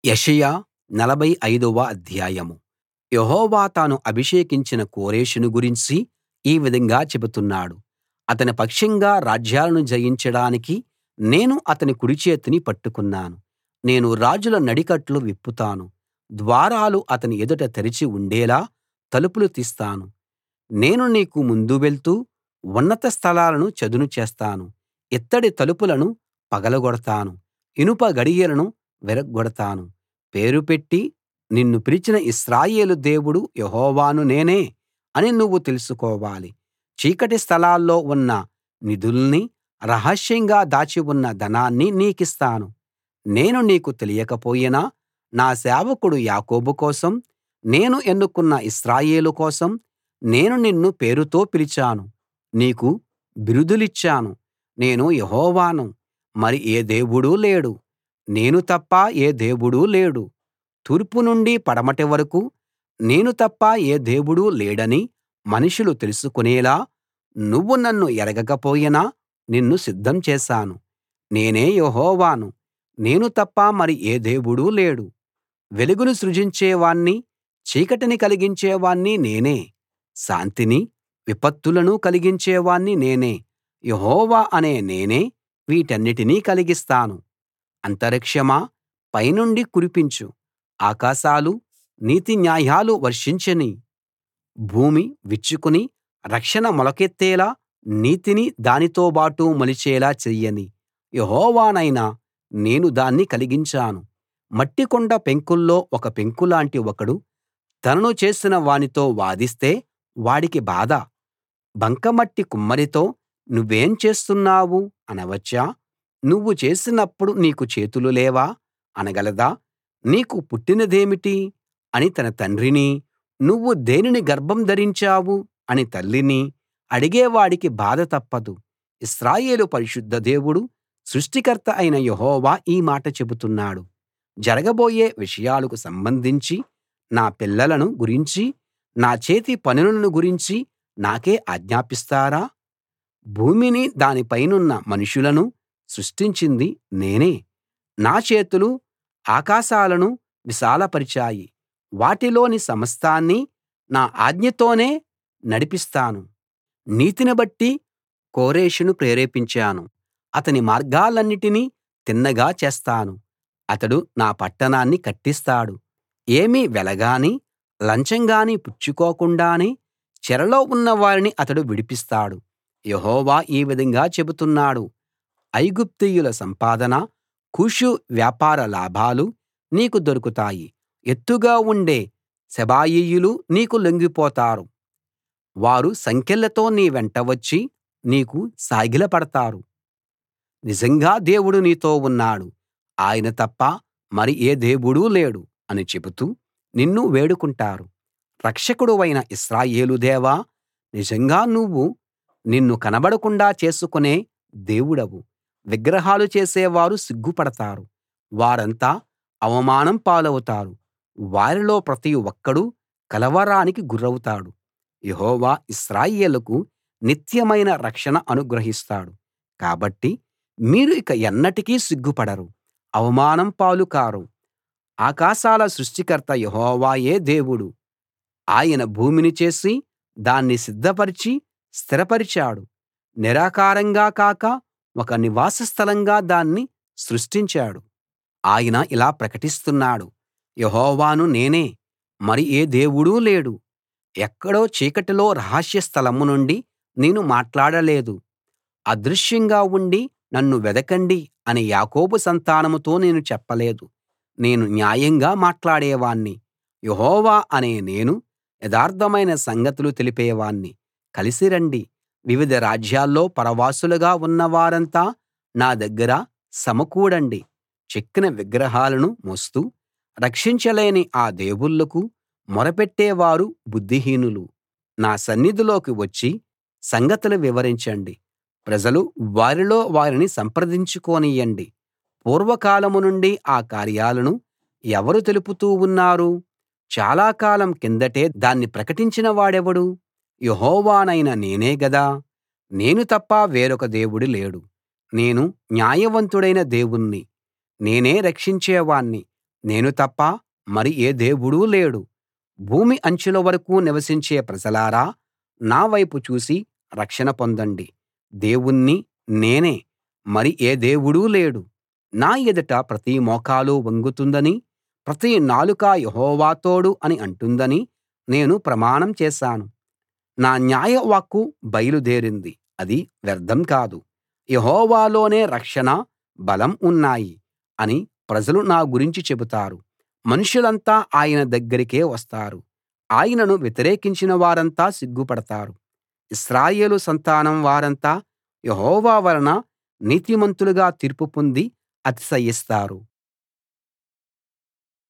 యెషయా నలభై ఐదవ అధ్యాయం యెహోవా తాను అభిషేకించిన కోరెషును గురించి ఈ విధంగా చెబుతున్నాడు అతని పక్షంగా రాజ్యాలను జయించడానికి నేను అతని కుడిచేతిని పట్టుకున్నాను నేను రాజుల నడికట్లు విప్పుతాను ద్వారాలు అతని ఎదుట తెరచి ఉండేలా తలుపులు తీస్తాను నేను నీకు ముందు వెళ్తూ ఉన్నత స్థలాలను చదును చేస్తాను ఇత్తడి తలుపులను పగలగొడతాను ఇనుప గడియలను విరగ్గొడతాను పేరు పెట్టి నిన్ను పిలిచిన ఇశ్రాయేలు దేవుడు యెహోవాను నేనే అని నువ్వు తెలుసుకోవాలి చీకటి స్థలాల్లో ఉన్న నిధుల్నీ రహస్యంగా దాచి ఉన్న ధనాన్ని నీకిస్తాను నేను నీకు తెలియకపోయినా నా సేవకుడు యాకోబు కోసం నేను ఎన్నుకున్న ఇశ్రాయేలు కోసం నేను నిన్ను పేరుతో పిలిచాను నీకు బిరుదులిచ్చాను నేను యెహోవాను మరి ఏ దేవుడూ లేడు నేను తప్ప ఏ దేవుడూ లేడు తూర్పు నుండి పడమటి వరకూ నేను తప్ప ఏ దేవుడూ లేడని మనుషులు తెలుసుకునేలా నువ్వు నన్ను ఎరగకపోయినా నిన్ను సిద్ధం చేశాను నేనే యెహోవాను నేను తప్ప మరి ఏ దేవుడూ లేడు వెలుగును సృజించేవాణ్ణి చీకటిని కలిగించేవాణ్ణి నేనే శాంతిని విపత్తులను కలిగించేవాణ్ణి నేనే యెహోవా అనే నేనే వీటన్నిటినీ కలిగిస్తాను అంతరిక్షమా పైనుండి కురిపించు ఆకాశాలు నీతి న్యాయాలు వర్షించనీ భూమి విచ్చుకుని రక్షణ మొలకెత్తేలా నీతిని దానితోబాటు మొలిచేలా చెయ్యనీ యెహోవానైన నేను దాన్ని కలిగించాను మట్టికుండ పెంకుల్లో ఒక పెంకులాంటి ఒకడు తనను చేసిన వానితో వాదిస్తే వాడికి బాధ బంకమట్టి కుమ్మరితో నువ్వేం చేస్తున్నావు అనవచ్చా నువ్వు చేసినప్పుడు నీకు చేతులు లేవా అనగలదా నీకు పుట్టినదేమిటి అని తన తండ్రినీ నువ్వు దేనిని గర్భం ధరించావు అని తల్లిని అడిగేవాడికి బాధ తప్పదు ఇశ్రాయేలు పరిశుద్ధ దేవుడు సృష్టికర్త అయిన యెహోవా ఈ మాట చెబుతున్నాడు జరగబోయే విషయాలకు సంబంధించి నా పిల్లలను గురించి నా చేతి పనులను గురించి నాకే ఆజ్ఞాపిస్తారా భూమిని దాని పైనున్న మనుషులను సృష్టించింది నేనే నా చేతులు ఆకాశాలను విశాలపరిచాయి వాటిలోని సమస్తాన్నీ నా ఆజ్ఞతోనే నడిపిస్తాను నీతిని బట్టి కోరెషును ప్రేరేపించాను అతని మార్గాలన్నిటినీ తిన్నగా చేస్తాను అతడు నా పట్టణాన్ని కట్టిస్తాడు ఏమీ వెలగాని లంచం గాని పుచ్చుకోకుండానే చెరలో ఉన్న వారిని అతడు విడిపిస్తాడు యెహోవా ఈ విధంగా చెబుతున్నాడు ఐగుప్తీయుల సంపాదన కూషు వ్యాపార లాభాలు నీకు దొరుకుతాయి ఎత్తుగా ఉండే సెబాయీయులు నీకు లొంగిపోతారు వారు సంకెళ్లతో నీ వెంట వచ్చి నీకు సాగిలపడతారు నిజంగా దేవుడు నీతో ఉన్నాడు ఆయన తప్ప మరి ఏ దేవుడూ లేడు అని చెబుతూ నిన్ను వేడుకుంటారు రక్షకుడవైన ఇశ్రాయేలు దేవా నిజంగా నువ్వు నిన్ను కనబడకుండా చేసుకునే దేవుడవు విగ్రహాలు చేసేవారు సిగ్గుపడతారు వారంతా అవమానం పాలవుతారు వారిలో ప్రతి ఒక్కడూ కలవరానికి గురవుతాడు యెహోవా ఇశ్రాయేలుకు నిత్యమైన రక్షణ అనుగ్రహిస్తాడు కాబట్టి మీరు ఇక ఎన్నటికీ సిగ్గుపడరు అవమానం పాలు కారు ఆకాశాల సృష్టికర్త యెహోవాయే దేవుడు ఆయన భూమిని చేసి దాన్ని సిద్ధపరచి స్థిరపరిచాడు నిరాకారంగా కాక ఒక నివాస స్థలంగా దాన్ని సృష్టించాడు ఆయన ఇలా ప్రకటిస్తున్నాడు యెహోవాను నేనే మరి ఏ దేవుడూ లేడు ఎక్కడో చీకటిలో రహస్య స్థలం నుండి నేను మాట్లాడలేదు అదృశ్యంగా ఉండి నన్ను వెదకండి అని యాకోబు సంతానంతో నేను చెప్పలేదు నేను న్యాయంగా మాట్లాడేవాణ్ణి యెహోవా అనే నేను యథార్థమైన సంగతులు తెలిపేవాణ్ణి కలిసి రండి వివిధ రాజ్యాల్లో పరవాసులుగా ఉన్నవారంతా నా దగ్గర సమకూడండి చెక్కిన విగ్రహాలను మోస్తూ రక్షించలేని ఆ దేవుళ్ళకు మొరపెట్టేవారు బుద్ధిహీనులు నా సన్నిధిలోకి వచ్చి సంగతులు వివరించండి ప్రజలు వారిలో వారిని సంప్రదించుకోనియ్యండి పూర్వకాలం నుండి ఆ కార్యాలను ఎవరు తెలుపుతూ ఉన్నారు చాలా కాలం కిందటే దాన్ని ప్రకటించిన వాడెవడు యెహోవానైన నేనే గదా నేను తప్ప వేరొక దేవుడు లేడు నేను న్యాయవంతుడైన దేవుణ్ణి నేనే రక్షించేవాణ్ణి నేను తప్ప మరి ఏ దేవుడూ లేడు భూమి అంచుల వరకూ నివసించే ప్రజలారా నా వైపు చూసి రక్షణ పొందండి దేవుణ్ణి నేనే మరి ఏ దేవుడూ లేడు నా ఎదుట ప్రతి మోకాలు వంగుతుందనీ ప్రతి నాలుకా యెహోవా తోడు అని అంటుందనీ నేను ప్రమాణం చేశాను నా న్యాయ వాక్కు బయలుదేరింది అది వ్యర్థం కాదు యెహోవాలోనే రక్షణ బలం ఉన్నాయి అని ప్రజలు నా గురించి చెబుతారు మనుషులంతా ఆయన దగ్గరకే వస్తారు ఆయనను వ్యతిరేకించిన వారంతా సిగ్గుపడతారు ఇశ్రాయేలు సంతానం వారంతా యెహోవా వలన నీతిమంతులుగా తీర్పు పొంది అతిశయిస్తారు